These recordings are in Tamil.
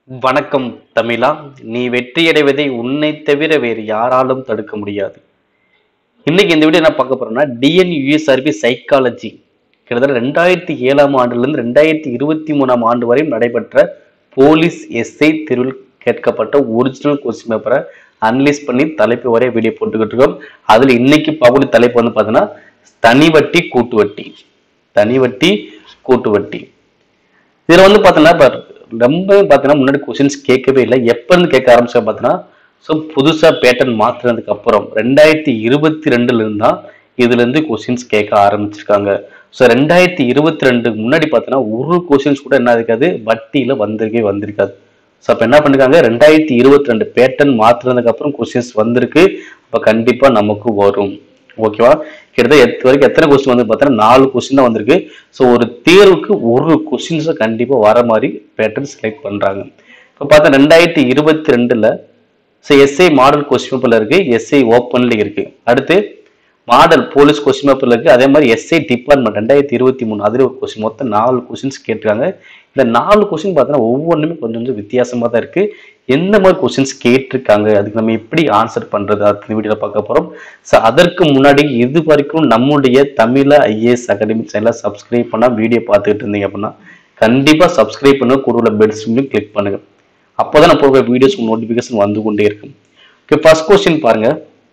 வணக்கம் தமிழா நீ வெற்றியடைவதை உன்னை தவிர வேறு யாராலும் தடுக்க முடியாது இன்னைக்கு இந்த வீடியோ என்ன பார்க்க போறோம்னா டிஎன்யூஎஸ்ஆர்பி சைக்காலஜி கிட்டத்தட்ட ரெண்டாயிரத்தி ஏழாம் ஆண்டுலேருந்து ரெண்டாயிரத்தி இருபத்தி மூணாம் ஆண்டு வரையும் நடைபெற்ற போலீஸ் எஸ்ஐ தேர்வில் கேட்கப்பட்ட ஒரிஜினல் கொஸ்டின் பேப்பரை அனலைஸ் பண்ணி தலைப்பு வரை வீடியோ போட்டுக்கிட்டு இருக்கோம் அதில் இன்னைக்கு பார்க்கக்கூடிய தலைப்பு வந்து பார்த்தீங்கன்னா தனி வட்டி கூட்டு வட்டி தனி வட்டி கூட்டு வட்டி இதுல வந்து பார்த்தோன்னா இப்போ ரொம்ப பார்த்தீங்கன்னா முன்னாடி கொஸ்டின்ஸ் கேட்கவே இல்லை எப்போ இருந்து கேட்க ஆரம்பிச்சா பார்த்தீங்கன்னா ஸோ புதுசாக பேட்டர்ன் மாற்றினதுக்கு அப்புறம் ரெண்டாயிரத்தி இருபத்தி ரெண்டுல இருந்து தான் இதுல இருந்து கொஸ்டின்ஸ் கேட்க ஆரம்பிச்சிருக்காங்க ஸோ ரெண்டாயிரத்தி இருபத்தி ரெண்டுக்கு முன்னாடி பார்த்தீங்கன்னா ஒரு கொஸ்டின்ஸ் கூட என்ன இருக்காது வட்டியில வந்திருக்கே வந்திருக்காது ஸோ அப்போ என்ன பண்ணிருக்காங்க ரெண்டாயிரத்தி இருபத்தி ரெண்டு பேட்டர்ன் மாற்றினதுக்கு அப்புறம் கொஸ்டின்ஸ் வந்திருக்கு அப்போ கண்டிப்பா நமக்கு வரும் ஓகேவா கிட்டத்தட்ட எத்து வரைக்கும் எத்தனை கொஸ்டின் வந்து பார்த்தீங்கன்னா நாலு கொஸ்டின் தான் வந்திருக்கு ஸோ ஒரு தேர்வுக்கு ஒரு கொஸ்டின்ஸை கண்டிப்பாக வர மாதிரி பேட்டர்ன் செலக்ட் பண்ணுறாங்க இப்போ பார்த்தா ரெண்டாயிரத்தி இருபத்தி ரெண்டில் ஸோ எஸ்ஐ மாடல் கொஸ்டின் பேப்பரில் இருக்கு எஸ்ஐ ஓப்பன்ல இருக்கு அடுத்து மாடல் போலீஸ் கொஸ்டின் பேப்பர்ல இருக்கு அதே மாதிரி எஸ்ஐ டிபார்ட்மெண்ட் ரெண்டாயிரத்தி இருபத்தி மூணு அதில் ஒரு கொஸ்டின் மொத்தம் நாலு கொஸ்டின்ஸ் கேட்டிருக்காங்க இந்த நாலு கொஸ்டின் பார்த்தீங்கன்னா ஒவ்வொன்றுமே கொஞ்சம் கொஞ்சம் வித்தியாசமாக தான் இருக்கு எந்த மாதிரி கொஸ்டின்ஸ் கேட்டிருக்காங்க அதுக்கு நம்ம எப்படி ஆன்சர் பண்றது அடுத்த வீடியோவில் பார்க்க போறோம் ஸோ அதற்கு முன்னாடி இது வரைக்கும் நம்முடைய தமிழ ஐஏஎஸ் அகாடமி சேனலை சப்ஸ்கிரைப் பண்ணா வீடியோ பார்த்துக்கிட்டு இருந்தீங்க அப்படின்னா கண்டிப்பா சப்ஸ்கிரைப் பண்ணுங்க கூட உள்ள பெல் சிம்லையும் கிளிக் பண்ணுங்க அப்போதான் நான் போகிற வீடியோஸ் நோட்டிஃபிகேஷன் வந்து கொண்டே இருக்கும் ஓகே ஃபர்ஸ்ட் கொஸ்டின் பாருங்க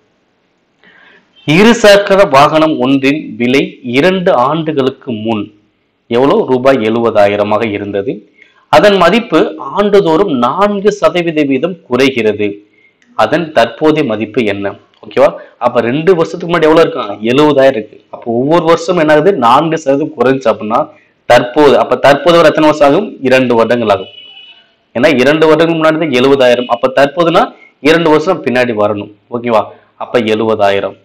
இருசக்கர வாகனம் ஒன்றின் விலை இரண்டு ஆண்டுகளுக்கு முன் எவ்வளவு ரூபாய் எழுபதாயிரமாக இருந்தது அதன் மதிப்பு ஆண்டுதோறும் நான்கு சதவீத வீதம் குறைகிறது அதன் தற்போதைய மதிப்பு என்ன ஓகேவா அப்ப ரெண்டு வருஷத்துக்கு முன்னாடி எவ்வளவு இருக்கும் எழுபதாயிரம் இருக்கு அப்போ ஒவ்வொரு வருஷம் என்ன ஆகுது நான்கு சதவீதம் குறைஞ்சு அப்படின்னா தற்போது அப்ப தற்போது வரை எத்தனை வருஷம் ஆகும் இரண்டு வருடங்கள் ஆகும் ஏன்னா இரண்டு வருடங்களுக்கு முன்னாடி தான் எழுபதாயிரம் அப்ப தற்போதுனா இரண்டு வருஷம் பின்னாடி வரணும் ஓகேவா அப்ப எழுபதாயிரம்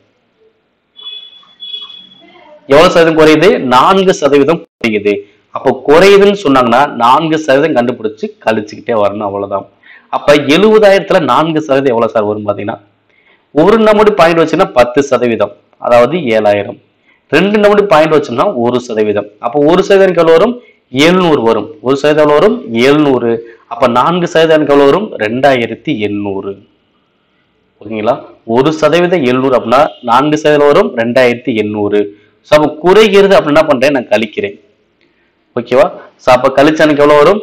எவ்வளவு சதவீதம் குறையுது நான்கு சதவீதம் குறையுது அப்போ குறையுதுன்னு சொன்னாங்கன்னா நான்கு சதவீதம் கண்டுபிடிச்சு கழிச்சுக்கிட்டே வரணும் அவ்வளவுதான் அப்ப எழுபதாயிரத்துல நான்கு சதவீதம் எவ்வளவு சார் வரும் பாத்தீங்கன்னா ஒரு நம்படி பாயிண்ட் வச்சுன்னா பத்து சதவீதம் அதாவது ஏழாயிரம் ரெண்டு நம்படி பாயிண்ட் வச்சோம்னா ஒரு சதவீதம் அப்போ ஒரு சதவீதம் எவ்வளவு வரும் எழுநூறு வரும் ஒரு சதவீதம் எவ்வளவு வரும் எழுநூறு அப்ப நான்கு சதவீதம் எவ்வளவு வரும் ரெண்டாயிரத்தி எண்ணூறு ஓகேங்களா ஒரு சதவீதம் எழுநூறு அப்படின்னா நான்கு சதவீதம் வரும் ரெண்டாயிரத்தி எண்ணூறு ஸோ அப்போ குறைகிறது அப்படின்னு என்ன பண்றேன் நான் கழிக்கிறேன் ஓகேவா ஸோ அப்போ கழிச்சா எனக்கு எவ்வளோ வரும்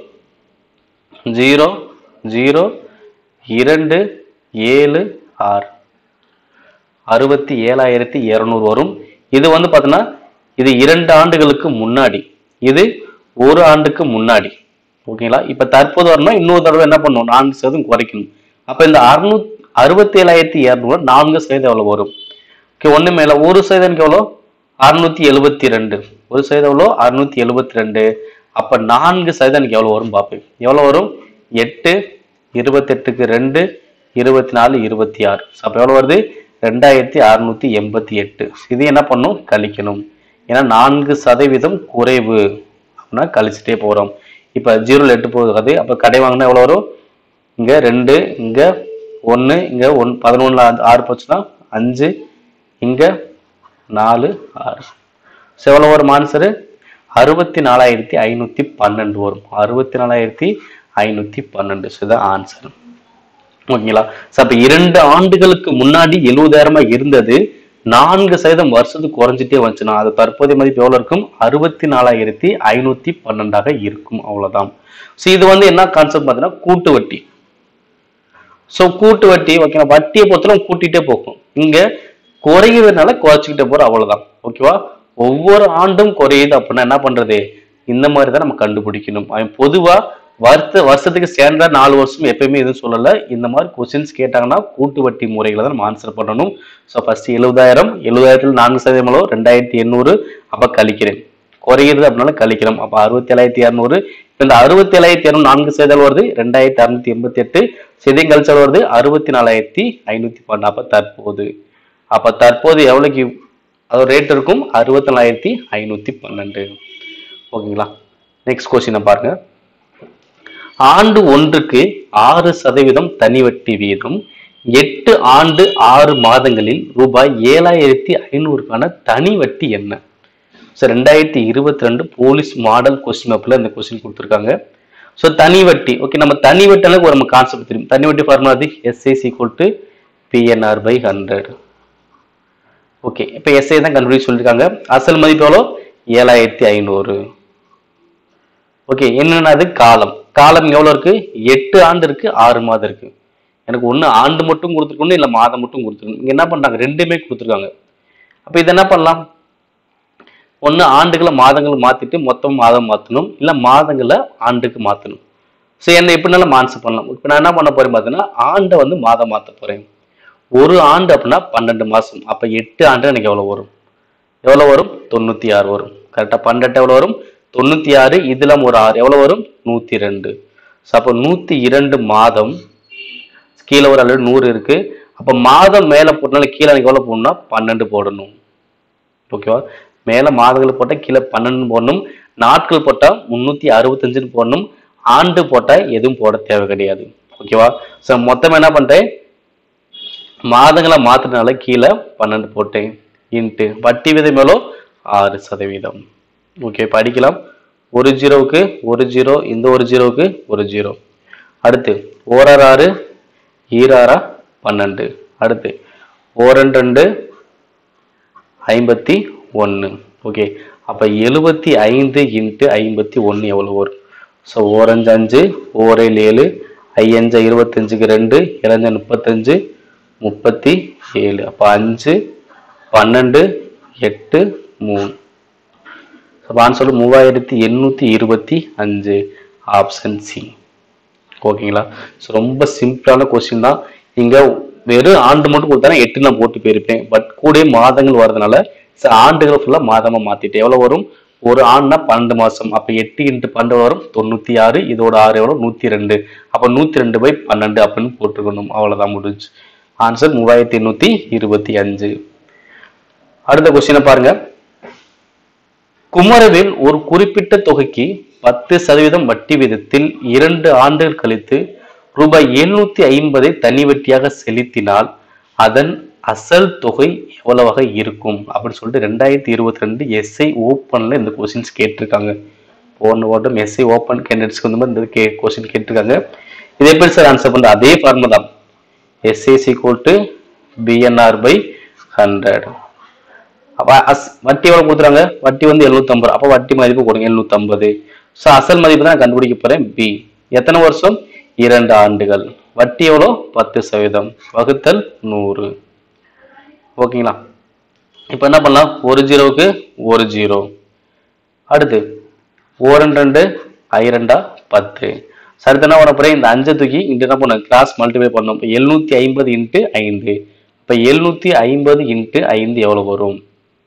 ஜீரோ ஜீரோ இரண்டு ஏழு ஆறு அறுபத்தி ஏழாயிரத்தி இரநூறு வரும் இது வந்து பார்த்தீங்கன்னா இது இரண்டு ஆண்டுகளுக்கு முன்னாடி இது ஒரு ஆண்டுக்கு முன்னாடி ஓகேங்களா இப்போ தற்போது வரணும் இன்னொரு தடவை என்ன பண்ணணும் நான்கு சதவீதம் குறைக்கணும் அப்போ இந்த அறுநூத் அறுபத்தி ஏழாயிரத்தி இரநூறு நான்கு சதவீதம் எவ்வளோ வரும் ஓகே ஒன்று மேலே ஒரு சதவீதம் எவ்வளோ அறுநூத்தி எழுபத்தி ரெண்டு ஒரு சதவீதம் எவ்வளோ அறுநூத்தி எழுபத்தி ரெண்டு அப்போ நான்கு சதவீதம் எனக்கு எவ்வளோ வரும் பார்ப்பேன் எவ்வளோ வரும் எட்டு இருபத்தெட்டுக்கு ரெண்டு இருபத்தி நாலு இருபத்தி ஆறு அப்போ எவ்வளோ வருது ரெண்டாயிரத்தி அறுநூத்தி எண்பத்தி எட்டு இது என்ன பண்ணும் கழிக்கணும் ஏன்னா நான்கு சதவீதம் குறைவு அப்படின்னா கழிச்சுட்டே போகிறோம் இப்போ ஜீரோவில் எட்டு போகுது அப்போ கடை வாங்கினா எவ்வளோ வரும் இங்கே ரெண்டு இங்கே ஒன்று இங்கே ஒன் பதினொன்றில் ஆறு போச்சுன்னா அஞ்சு இங்கே நாலு ஆறு ஸோ எவ்வளோ வரும் ஆன்சரு அறுபத்தி நாலாயிரத்தி ஐநூற்றி பன்னெண்டு வரும் அறுபத்தி நாலாயிரத்தி ஐநூற்றி பன்னெண்டு ஸோ இதான் ஆன்சர் ஓகேங்களா ஸோ அப்போ இரண்டு ஆண்டுகளுக்கு முன்னாடி எழுபதாயிரமா இருந்தது நான்கு சதவீதம் வருஷத்துக்கு குறைஞ்சிட்டே வந்துச்சுன்னா அது தற்போதைய மதிப்பு எவ்வளோ இருக்கும் அறுபத்தி நாலாயிரத்தி ஐநூற்றி பன்னெண்டாக இருக்கும் அவ்வளோதான் ஸோ இது வந்து என்ன கான்செப்ட் பார்த்தீங்கன்னா கூட்டு வட்டி ஸோ கூட்டு வட்டி ஓகேங்களா வட்டியை பொறுத்தவரை கூட்டிகிட்டே போகும் இங்கே குறையுறதுனால குறைச்சிக்கிட்டே போகிறோம் அவ்வளோதான் ஓகேவா ஒவ்வொரு ஆண்டும் குறையுது அப்படின்னா என்ன பண்ணுறது இந்த மாதிரி தான் நம்ம கண்டுபிடிக்கணும் அவன் பொதுவாக வருத்த வருஷத்துக்கு சேர்ந்தா நாலு வருஷம் எப்பயுமே எதுவும் சொல்லலை இந்த மாதிரி கொஸ்டின்ஸ் கேட்டாங்கன்னா கூட்டு வட்டி முறைகளை தான் நம்ம ஆன்சர் பண்ணணும் ஸோ ஃபர்ஸ்ட் எழுபதாயிரம் எழுபதாயிரத்தில் நான்கு சதவீதம் எவ்வளோ ரெண்டாயிரத்தி எண்ணூறு அப்போ கழிக்கிறேன் குறையிறது அப்படின்னால கழிக்கிறோம் அப்போ அறுபத்தி ஏழாயிரத்தி இரநூறு இப்போ இந்த அறுபத்தி ஏழாயிரத்தி இரநூறு நான்கு சதவீதம் வருது ரெண்டாயிரத்தி அறுநூத்தி எண்பத்தி எட்டு சிதையும் கழிச்சல் வருது அறுபத்தி நாலாயிரத்தி ஐநூற்றி பன்னெண்டு அப்போ தற்போது அப்போ தற்போது எவ்வளோக்கு அது ரேட் இருக்கும் அறுபத்தி நாலாயிரத்தி ஐநூற்றி பன்னெண்டு ஓகேங்களா நெக்ஸ்ட் கொஸ்டினை பாருங்க ஆண்டு ஒன்றுக்கு ஆறு சதவீதம் தனி வட்டி வீதம் எட்டு ஆண்டு ஆறு மாதங்களில் ரூபாய் ஏழாயிரத்தி ஐநூறுக்கான தனி வட்டி என்ன ஸோ ரெண்டாயிரத்தி இருபத்தி ரெண்டு போலீஸ் மாடல் கொஸ்டின் பேப்பரில் இந்த கொஸ்டின் கொடுத்துருக்காங்க ஸோ தனி வட்டி ஓகே நம்ம தனி வட்டி அளவுக்கு ஒரு நம்ம கான்செப்ட் தெரியும் தனி வட்டி ஃபார்முலா அது SI is equal to PNR by hundred okay இப்போ எஸ்ஐ தான் கண்டுபிடிச்சு சொல்லியிருக்காங்க அசல் மதிப்பு எவ்வளோ ஏழாயிரத்தி ஐநூறு ஓகே என்னென்னது காலம் காலம் எவ்வளோ இருக்கு எட்டு ஆண்டு இருக்கு ஆறு மாதம் இருக்கு எனக்கு ஒன்று ஆண்டு மட்டும் கொடுத்துருக்கணும் இல்லை மாதம் மட்டும் கொடுத்துருக்கணும் இங்கே என்ன பண்ணுறாங்க ரெண்டுமே கொடுத்துருக்காங்க அப்போ இது என்ன பண்ணலாம் ஒன்று ஆண்டுகளை மாதங்கள் மாற்றிட்டு மொத்தம் மாதம் மாற்றணும் இல்லை மாதங்களை ஆண்டுக்கு மாற்றணும் ஸோ என்ன எப்படினாலும் மான்சு பண்ணலாம் இப்போ நான் என்ன பண்ண போறேன் பார்த்தீங்கன்னா ஆண்டை வந்து மாதம் மாற்ற போகிறேன் ஒரு ஆண்டு அப்படின்னா பன்னெண்டு மாதம் அப்போ எட்டு ஆண்டு எனக்கு எவ்வளோ வரும் எவ்வளோ வரும் தொண்ணூற்றி ஆறு வரும் கரெக்டாக பன்னெண்டு எவ்வளோ வரும் தொண்ணூற்றி ஆறு இதில் ஒரு ஆறு எவ்வளோ வரும் நூற்றி ரெண்டு ஸோ அப்போ நூற்றி இரண்டு மாதம் கீழே ஒரு அளவு நூறு இருக்கு அப்போ மாதம் மேலே போட்டனால கீழே எனக்கு எவ்வளோ போடணும்னா பன்னெண்டு போடணும் ஓகேவா மேலே மாதங்கள் போட்டால் கீழே பன்னெண்டு போடணும் நாட்கள் போட்டால் முந்நூற்றி அறுபத்தஞ்சுன்னு போடணும் ஆண்டு போட்டால் எதுவும் போட தேவை கிடையாது ஓகேவா ஸோ மொத்தம் என்ன பண்ணிட்டேன் மாதங்களை மாத்தினால கீழே பன்னெண்டு போட்டேன் இன்ட்டு வட்டி விதம் எவ்வளோ ஆறு சதவீதம் ஓகே படிக்கலாம் ஒரு ஜீரோவுக்கு ஒரு ஜீரோ இந்த ஒரு ஜீரோவுக்கு ஒரு ஜீரோ அடுத்து ஓராறு ஆறு ஈராறா பன்னெண்டு அடுத்து ஓரண்டு ரெண்டு ஐம்பத்தி ஒன்று ஓகே அப்போ எழுபத்தி ஐந்து இன்ட்டு ஐம்பத்தி ஒன்று எவ்வளோ வரும் ஸோ ஓரஞ்சு அஞ்சு ஓரேழு ஏழு ஐயஞ்சு இருபத்தஞ்சுக்கு ரெண்டு இளஞ்ச முப்பத்தஞ்சு முப்பத்தி ஏழு அப்போ அஞ்சு பன்னெண்டு எட்டு மூணு அப்போ ஆன்சர் மூவாயிரத்தி எண்ணூற்றி இருபத்தி அஞ்சு ஆப்ஷன் சி ஓகேங்களா ஸோ ரொம்ப சிம்பிளான கொஸ்டின் தான் இங்கே வெறும் ஆண்டு மட்டும் கொடுத்தா எட்டு நான் போட்டு போயிருப்பேன் பட் கூட மாதங்கள் வரதுனால so ஆண்டுகளை ஃபுல்லாக மாதமாக மாற்றிட்டேன் எவ்வளோ வரும் ஒரு ஆண்டுனா பன்னெண்டு மாதம் அப்போ எட்டு இன்ட்டு பன்னெண்டு வரும் தொண்ணூற்றி ஆறு இதோட ஆறு எவ்வளோ நூற்றி ரெண்டு அப்போ நூற்றி ரெண்டு பை பன்னெண்டு அப்படின்னு போட்டுக்கணும் அவ்வளோதான் முடிஞ்சு ஆன்சர் மூவாயிரத்தி எண்ணூற்றி இருபத்தி அஞ்சு அடுத்த கொஸ்டினை பாருங்க குமரவேல் ஒரு குறிப்பிட்ட தொகைக்கு பத்து சதவீதம் வட்டி விதத்தில் இரண்டு ஆண்டுகள் கழித்து ரூபாய் எழுநூத்தி ஐம்பதை தனி வட்டியாக செலுத்தினால் அதன் அசல் தொகை எவ்வளவாக இருக்கும் அப்படின்னு சொல்லிட்டு ரெண்டாயிரத்தி இருபத்தி ரெண்டு எஸ்ஐ ஓப்பன்ல இந்த கொஸ்டின்ஸ் கேட்டிருக்காங்க போன வருடம் எஸ்ஐ ஓப்பன் கேண்டிடேட்ஸ்க்கு வந்து இந்த கே கொஸ்டின் கேட்டிருக்காங்க இதை எப்படி சார் ஆன்சர் பண்ணுறது அதே ஃபார்முலா தான் SI is equal to PNR by hundred அப்ப அஸ் வட்டி எவ்வளவு கொடுத்துறாங்க வட்டி வந்து 750 அப்போ வட்டி மதிப்பு கொடுங்க 750 ஸோ அசல் மதிப்பு தான் நான் கண்டுபிடிக்க போறேன் பி எத்தனை வருஷம் இரண்டு ஆண்டுகள் வட்டி எவ்வளோ பத்து சதவீதம் வகுத்தல் நூறு ஓகேங்களா இப்போ என்ன பண்ணலாம் ஒரு ஜீரோவுக்கு ஒரு ஜீரோ அடுத்து ஓரண்டு ரெண்டு ஐ ரெண்டா பத்து சரி என்ன பண்ண போறேன் இந்த அஞ்சு தூக்கி இங்க என்ன பண்ண கிளாஸ் மல்டிப்ளை பண்ணோம் இப்போ எழுநூத்தி ஐம்பது இன்ட்டு ஐந்து இப்போ எழுநூத்தி ஐம்பது இன்ட்டு ஐந்து எவ்வளவு வரும்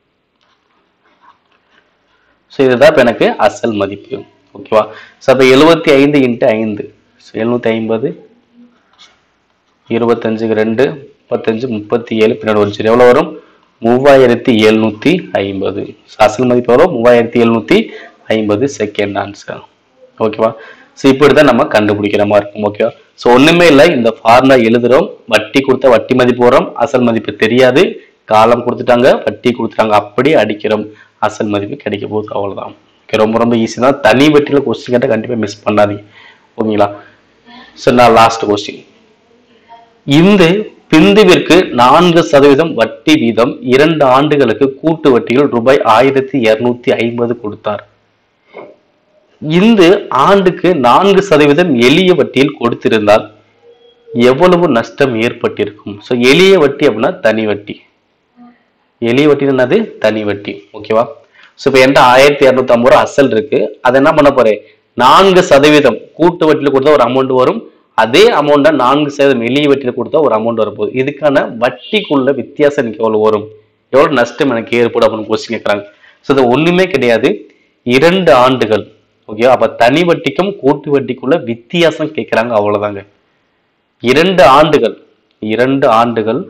ஸோ இதுதான் இப்போ எனக்கு அசல் மதிப்பு ஓகேவா ஸோ அப்போ எழுபத்தி ஐந்து இன்ட்டு ஐந்து ஸோ எழுநூத்தி ஐம்பது இருபத்தஞ்சுக்கு ரெண்டு முப்பத்தஞ்சு முப்பத்தி ஏழு பின்னாடி ஒரு சரி எவ்வளோ வரும் மூவாயிரத்தி எழுநூத்தி ஐம்பது ஸோ அசல் மதிப்பு எவ்வளோ மூவாயிரத்தி எழுநூத்தி ஐம்பது செகண்ட் ஆன்சர் ஓகேவா ஸோ இப்படி தான் நம்ம கண்டுபிடிக்கிற மாதிரி இருக்கும் ஓகேவா ஸோ ஒன்றுமே இல்லை இந்த ஃபார்முலா எழுதுறோம் வட்டி கொடுத்தா வட்டி மதிப்பு வரும் அசல் மதிப்பு தெரியாது காலம் கொடுத்துட்டாங்க வட்டி கொடுத்துட்டாங்க அப்படி அடிக்கிறோம் அசல் மதிப்பு கிடைக்க போகுது அவ்வளவுதான் ஓகே ரொம்ப ரொம்ப ஈஸி தான் தனி வட்டியில் கொஸ்டின் கேட்டால் கண்டிப்பாக மிஸ் பண்ணாதீங்க ஓகேங்களா சரி நான் லாஸ்ட் கொஸ்டின் இந்த பிந்துவிற்கு நான்கு சதவீதம் வட்டி வீதம் இரண்டு ஆண்டுகளுக்கு கூட்டு வட்டிகள் ரூபாய் ஆயிரத்தி இருநூத்தி ஐம்பது கொடுத்தார் இந்த ஆண்டுக்கு நான்கு சதவீதம் எளிய வட்டியில் கொடுத்திருந்தால் எவ்வளவு நஷ்டம் ஏற்பட்டிருக்கும் ஸோ எளிய வட்டி அப்படின்னா தனி வட்டி எளிய வட்டி என்னது தனி வட்டி ஓகேவா ஸோ இப்போ என்கிட்ட ஆயிரத்தி இரநூத்தி ஐம்பது ரூபா அசல் இருக்கு அதை என்ன பண்ண போறேன் நான்கு சதவீதம் கூட்டு வட்டியில் கொடுத்தா ஒரு அமௌண்ட் வரும் அதே அமௌண்ட்டை நான்கு சதவீதம் எளிய வட்டியில் கொடுத்தா ஒரு அமௌண்ட் வரப்போகுது இதுக்கான வட்டிக்குள்ள வித்தியாசம் எனக்கு எவ்வளவு வரும் எவ்வளவு நஷ்டம் எனக்கு ஏற்படும் அப்படின்னு கொஸ்டின் கேட்குறாங்க ஸோ இது ஒண்ணுமே கிடையாது இரண்டு ஆண்டுகள் ஓகே அப்ப தனி வட்டிக்கும் கூட்டு வட்டிக்குள்ள வித்தியாசம் கேட்குறாங்க அவ்வளவுதாங்க இரண்டு ஆண்டுகள் இரண்டு ஆண்டுகள்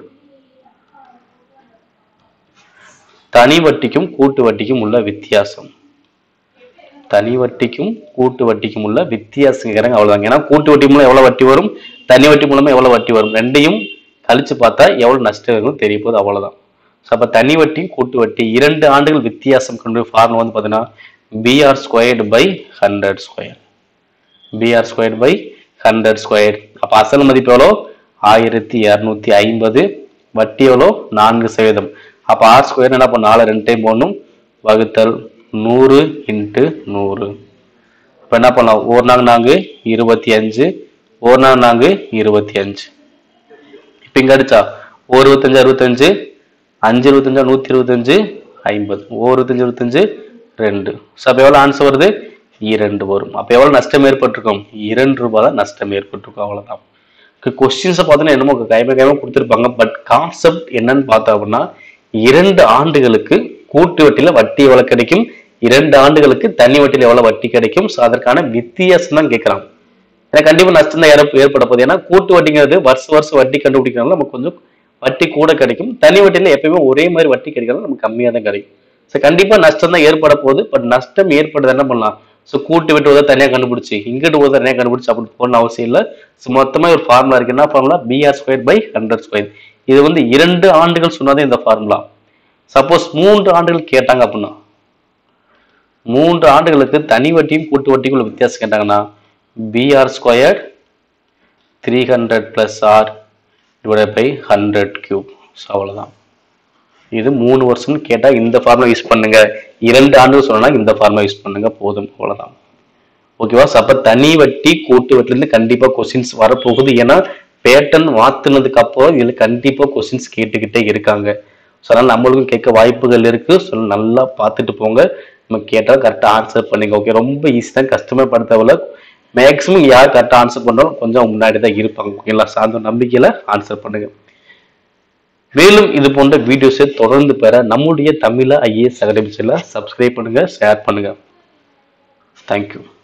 தனி வட்டிக்கும் கூட்டு வட்டிக்கும் உள்ள வித்தியாசம் தனி வட்டிக்கும் கூட்டு வட்டிக்கும் உள்ள வித்தியாசம் கேட்குறாங்க அவ்வளவுதாங்க ஏன்னா கூட்டு வட்டி மூலம் எவ்வளவு வட்டி வரும் தனி வட்டி மூலமா எவ்வளவு வட்டி வரும் ரெண்டையும் கழிச்சு பார்த்தா எவ்வளவு நஷ்டம் இருக்கும் தெரிய போகுது அவ்வளவுதான் ஸோ அப்போ தனி வட்டி கூட்டு வட்டி இரண்டு ஆண்டுகள் வித்தியாசம் கொண்டு ஃபார்முலா வந்து பார்த்தீங்கன்னா PR squared by hundred square PR square by hundred square அப்போ அசல் மதிப்பு எவ்வளோ ஆயிரத்தி இரநூத்தி ஐம்பது வட்டி எவ்வளோ நான்கு சதவீதம் அப்போ ஆர் ஸ்கொயர் என்ன பண்ண நாலு ரெண்டு டைம் போடணும் வகுத்தல் நூறு இன்ட்டு நூறு இப்போ என்ன பண்ணலாம் ஒரு நாள் நான்கு இருபத்தி அஞ்சு ஒரு நாள் நான்கு இருபத்தி அஞ்சு இப்போ இங்கே அடிச்சா ஒரு இருபத்தஞ்சு அறுபத்தஞ்சு அஞ்சு இருபத்தஞ்சா நூற்றி இருபத்தஞ்சு ஐம்பது ஒரு இருபத்தஞ்சு இருபத்தஞ்சு ரெண்டு ஸோ அப்போ எவ்வளோ ஆன்சர் வருது இரண்டு வரும் அப்போ எவ்வளோ நஷ்டம் ஏற்பட்டிருக்கும் இரண்டு ரூபாய் தான் நஷ்டம் ஏற்பட்டிருக்கும் அவ்வளோதான் கொஸ்டின்ஸை பார்த்தோன்னா என்னமோ கைமை கைமை கொடுத்துருப்பாங்க பட் கான்செப்ட் என்னன்னு பார்த்தோம் அப்படின்னா இரண்டு ஆண்டுகளுக்கு கூட்டு வட்டியில் வட்டி எவ்வளோ கிடைக்கும் இரண்டு ஆண்டுகளுக்கு தனி வட்டியில் எவ்வளோ வட்டி கிடைக்கும் ஸோ அதற்கான வித்தியாசம் தான் கேட்குறாங்க ஏன்னா கண்டிப்பா நஷ்டம் தான் ஏற்ப- ஏற்பட போகுது ஏன்னா கூட்டு வட்டிங்கிறது வருஷம் வருஷம் வட்டி கண்டுபிடிக்கிறதுனால நமக்கு கொஞ்சம் வட்டி கூட கிடைக்கும் தனி வட்டியில எப்பயுமே ஒரே மாதிரி வட்டி கிடைக்கிறது நமக்கு கம்மியாக தான் கிடைக்கும் ஸோ கண்டிப்பா நஷ்டம் தான் ஏற்பட போகுது பட் நஷ்டம் ஏற்படுது என்ன பண்ணலாம் ஸோ கூட்டு விட்டு உதவ தனியாக கண்டுபிடிச்சி இங்கிட்டு உதவ தனியாக கண்டுபிடிச்சி அப்படி போகணும் அவசியம் இல்லை ஸோ மொத்தமாக ஒரு ஃபார்முலா இருக்கு என்ன formula PR square by hundred square இது வந்து இரண்டு ஆண்டுகள் சொன்னதே இந்த ஃபார்முலா சப்போஸ் மூன்று ஆண்டுகள் கேட்டாங்க அப்படின்னா மூன்று ஆண்டுகளுக்கு தனி வட்டியும் கூட்டு வட்டியும் உள்ள வித்தியாசம் கேட்டாங்கன்னா PR square three hundred plus R divide by hundred cube so அவ்வளோதான் இது மூணு வருஷம்னு கேட்டால் இந்த ஃபார்முலா யூஸ் பண்ணுங்க இரண்டு ஆண்டுகள் சொன்னா இந்த ஃபார்முலா யூஸ் பண்ணுங்க போதும் அவ்வளோதான் ஓகேவா ஸோ அப்போ தனி வட்டி கூட்டு வட்டிலேருந்து கண்டிப்பாக கொஸ்டின்ஸ் வரப்போகுது ஏன்னா பேட்டன் மாத்துனதுக்கு அப்புறம் இதில் கண்டிப்பாக கொஸ்டின்ஸ் கேட்டுக்கிட்டே இருக்காங்க ஸோ அதனால் நம்மளுக்கும் கேட்க வாய்ப்புகள் இருக்கு ஸோ நல்லா பார்த்துட்டு போங்க நம்ம கேட்டால் கரெக்டாக ஆன்சர் பண்ணுங்க ஓகே ரொம்ப ஈஸி தான் கஷ்டமே படுத்தவில்ல மேக்ஸிமம் யார் கரெக்டாக ஆன்சர் பண்ணாலும் கொஞ்சம் முன்னாடி தான் இருப்பாங்க ஓகேங்களா சார்ந்த நம்பிக்கையில் ஆன்சர் பண்ணுங்க மேலும் இது போன்ற வீடியோஸை தொடர்ந்து பெற நம்முடைய தமிழ ஐஏஎஸ் அகாடமி சேனலை சப்ஸ்கிரைப் பண்ணுங்க ஷேர் பண்ணுங்க தேங்க்யூ